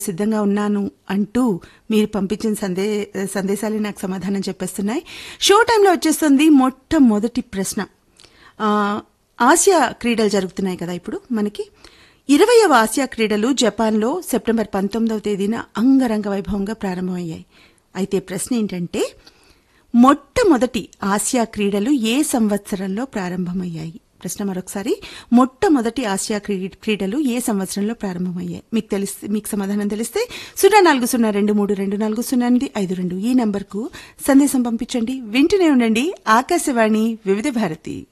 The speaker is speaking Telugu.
సిద్ధంగా ఉన్నాను అంటూ మీరు పంపించిన సందే సందేశాలు నాకు సమాధానం చెప్పేస్తున్నాయి షో టైంలో వచ్చేస్తుంది మొట్టమొదటి ప్రశ్న ఆ, ఆసియా క్రీడలు జరుగుతున్నాయి కదా ఇప్పుడు మనకి ఇరవయవ ఆసియా క్రీడలు జపాన్లో సెప్టెంబర్ పంతొమ్మిదవ తేదీన అంగరంగ వైభవంగా ప్రారంభమయ్యాయి అయితే ప్రశ్న ఏంటంటే మొట్టమొదటి ఆసియా క్రీడలు ఏ సంవత్సరంలో ప్రారంభమయ్యాయి ప్రశ్న మరొకసారి మొట్టమొదటి ఆసియా క్రీ- క్రీడలు ఏ సంవత్సరంలో ప్రారంభమయ్యాయి మీకు తెలిస్తే మీకు సమాధానం తెలిస్తే సున్నా నాలుగు సున్నా రెండు మూడు రెండు నాలుగు సున్నా ఎనిమిది ఐదు రెండు ఈ నంబర్కు సందేశం పంపించండి వింటూనే ఉండండి ఆకాశవాణి వివిధ భారతి